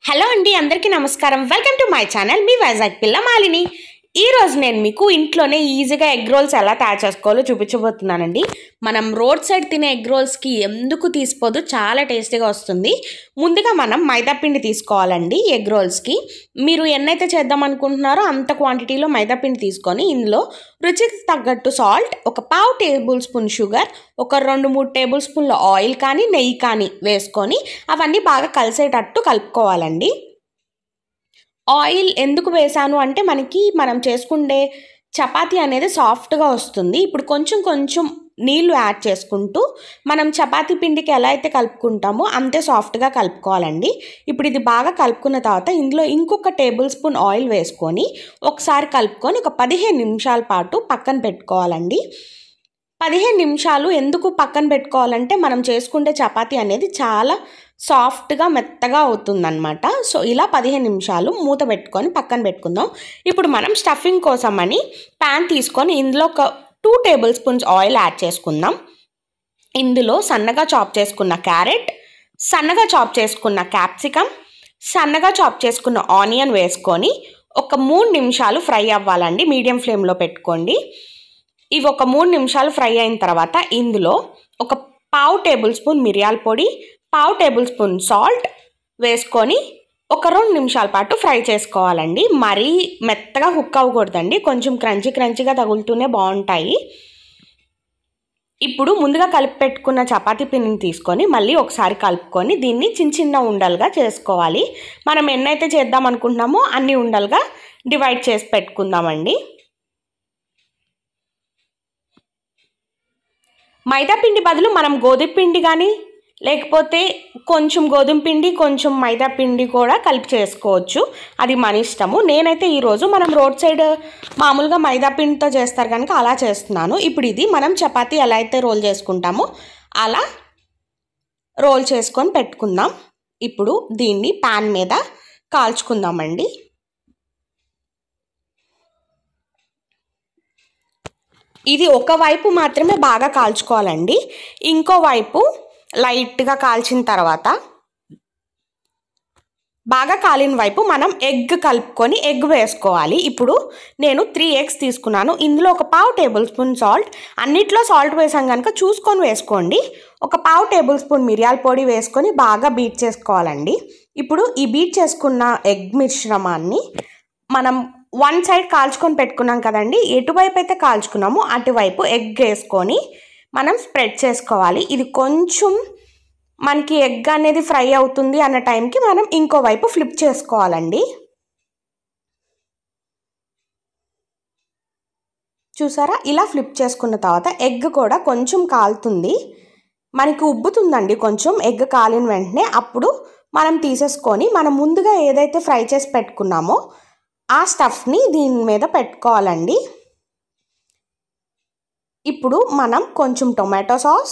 hello అండి అందరికీ నమస్కారం వెల్కమ్ టు మై ఛానల్ మీ వైజాగ్ పిల్ల మాలిని ఈ రోజు నేను మీకు ఇంట్లోనే ఈజీగా ఎగ్ రోల్స్ ఎలా తయారు చేసుకోవాలో చూపించబోతున్నానండి మనం రోడ్ సైడ్ తినే ఎగ్ రోల్స్కి ఎందుకు తీసిపోదు చాలా టేస్టీగా వస్తుంది ముందుగా మనం మైదా పిండి తీసుకోవాలండి ఎగ్ రోల్స్కి మీరు ఎన్నైతే చేద్దాం అనుకుంటున్నారో అంత క్వాంటిటీలో మైదా పిండి తీసుకొని ఇందులో రుచికి తగ్గట్టు సాల్ట్ ఒక పావు టేబుల్ స్పూన్ షుగర్ ఒక రెండు మూడు టేబుల్ స్పూన్ల ఆయిల్ కానీ నెయ్యి కానీ వేసుకొని అవన్నీ బాగా కలిసేటట్టు కలుపుకోవాలండి ఆయిల్ ఎందుకు వేసాను అంటే మనకి మనం చేసుకుండే చపాతీ అనేది సాఫ్ట్గా వస్తుంది ఇప్పుడు కొంచెం కొంచెం నీళ్లు యాడ్ చేసుకుంటూ మనం చపాతీ పిండికి ఎలా అయితే కలుపుకుంటామో అంతే సాఫ్ట్గా కలుపుకోవాలండి ఇప్పుడు ఇది బాగా కలుపుకున్న తర్వాత ఇందులో ఇంకొక టేబుల్ స్పూన్ ఆయిల్ వేసుకొని ఒకసారి కలుపుకొని ఒక పదిహేను నిమిషాల పాటు పక్కన పెట్టుకోవాలండి పదిహేను నిమిషాలు ఎందుకు పక్కన పెట్టుకోవాలంటే మనం చేసుకుంటే చపాతీ అనేది చాలా సాఫ్ట్గా మెత్తగా అవుతుందన్నమాట సో ఇలా పదిహేను నిమిషాలు మూత పెట్టుకొని పక్కన పెట్టుకుందాం ఇప్పుడు మనం స్టఫింగ్ కోసం అని ప్యాన్ తీసుకొని ఇందులో ఒక two tablespoons oil add చేసుకుందాం ఇందులో సన్నగా చాప్ చేసుకున్న క్యారెట్ సన్నగా చాప్ చేసుకున్న క్యాప్సికమ్ సన్నగా చాప్ చేసుకున్న ఆనియన్ వేసుకొని ఒక మూడు నిమిషాలు ఫ్రై అవ్వాలండి మీడియం ఫ్లేమ్లో పెట్టుకోండి ఇవి ఒక మూడు నిమిషాలు ఫ్రై అయిన తర్వాత ఇందులో ఒక పావు టేబుల్ స్పూన్ మిరియాల పొడి పావు టేబుల్ స్పూన్ సాల్ట్ వేసుకొని ఒక రెండు నిమిషాల పాటు ఫ్రై చేసుకోవాలండి మరీ మెత్తగా హుక్ అవ్వకూడదండి కొంచెం క్రంచీ క్రంచీగా తగులుతూనే బాగుంటాయి ఇప్పుడు ముందుగా కలిపి పెట్టుకున్న చపాతీ పిండిని తీసుకొని మళ్ళీ ఒకసారి కలుపుకొని దీన్ని చిన్న చిన్న ఉండలుగా చేసుకోవాలి మనం ఎన్నైతే చేద్దాం అనుకుంటున్నామో అన్ని ఉండలుగా డివైడ్ చేసి పెట్టుకుందామండి మైదా పిండి బదులు మనం గోధుమ పిండి కానీ లేకపోతే కొంచెం గోధుమ పిండి కొంచెం మైదా పిండి కూడా కలిపి చేసుకోవచ్చు అది మన ఇష్టము నేనైతే ఈరోజు మనం రోడ్ సైడ్ మామూలుగా మైదా పిండితో చేస్తారు కనుక అలా చేస్తున్నాను ఇప్పుడు ఇది మనం చపాతీ ఎలా అయితే రోల్ చేసుకుంటామో అలా రోల్ చేసుకొని పెట్టుకుందాం ఇప్పుడు దీన్ని ప్యాన్ మీద కాల్చుకుందామండి ఇది ఒక వైపు మాత్రమే బాగా కాల్చుకోవాలండి ఇంకో వైపు లైట్గా కాల్చిన తర్వాత బాగా కాలిన వైపు మనం ఎగ్ కలుపుకొని ఎగ్ వేసుకోవాలి ఇప్పుడు నేను త్రీ ఎగ్స్ తీసుకున్నాను ఇందులో ఒక పావు టేబుల్ స్పూన్ సాల్ట్ అన్నిట్లో సాల్ట్ వేసాం కనుక చూసుకొని వేసుకోండి ఒక పావు టేబుల్ స్పూన్ మిరియాల పొడి వేసుకొని బాగా బీట్ చేసుకోవాలండి ఇప్పుడు ఈ బీట్ చేసుకున్న ఎగ్ మిశ్రమాన్ని మనం వన్ సైడ్ కాల్చుకొని పెట్టుకున్నాం కదండి ఎటువైపు అయితే కాల్చుకున్నామో అటువైపు ఎగ్ వేసుకొని మనం స్ప్రెడ్ చేసుకోవాలి ఇది కొంచెం మనకి ఎగ్ అనేది ఫ్రై అవుతుంది అన్న టైంకి మనం ఇంకో వైపు ఫ్లిప్ చేసుకోవాలండి చూసారా ఇలా ఫ్లిప్ చేసుకున్న తర్వాత ఎగ్ కూడా కొంచెం కాలుతుంది మనకి ఉబ్బుతుందండి కొంచెం ఎగ్ కాలిన వెంటనే అప్పుడు మనం తీసేసుకొని మనం ముందుగా ఏదైతే ఫ్రై చేసి పెట్టుకున్నామో ఆ స్టఫ్ని దీని మీద పెట్టుకోవాలండి ఇప్పుడు మనం కొంచెం టొమాటో సాస్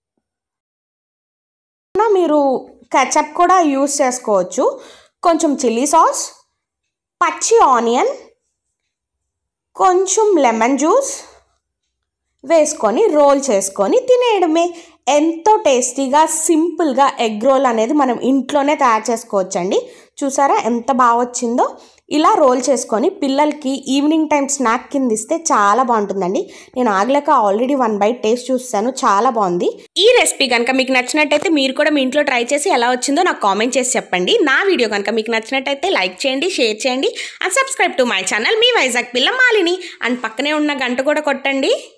మీరు కెచప్ కూడా యూస్ చేసుకోవచ్చు కొంచెం చిల్లీ సాస్ పచ్చి ఆనియన్ కొంచెం లెమన్ జ్యూస్ వేసుకొని రోల్ చేసుకొని తినేయడమే ఎంతో టేస్టీగా సింపుల్గా ఎగ్ రోల్ అనేది మనం ఇంట్లోనే తయారు చేసుకోవచ్చండి చూసారా ఎంత బాగా వచ్చిందో ఇలా రోల్ చేసుకొని పిల్లలకి ఈవినింగ్ టైం స్నాక్ కింద ఇస్తే చాలా బాగుంటుందండి నేను ఆగలేక ఆల్రెడీ వన్ బైట్ టేస్ట్ చూస్తాను చాలా బాగుంది ఈ రెసిపీ కనుక మీకు నచ్చినట్టయితే మీరు కూడా మీ ఇంట్లో ట్రై చేసి ఎలా వచ్చిందో నాకు కామెంట్ చేసి చెప్పండి నా వీడియో కనుక మీకు నచ్చినట్టయితే లైక్ చేయండి షేర్ చేయండి and subscribe to my channel మీ వైజాగ్ పిల్ల మాలిని అండ్ పక్కనే ఉన్న గంట కూడా కొట్టండి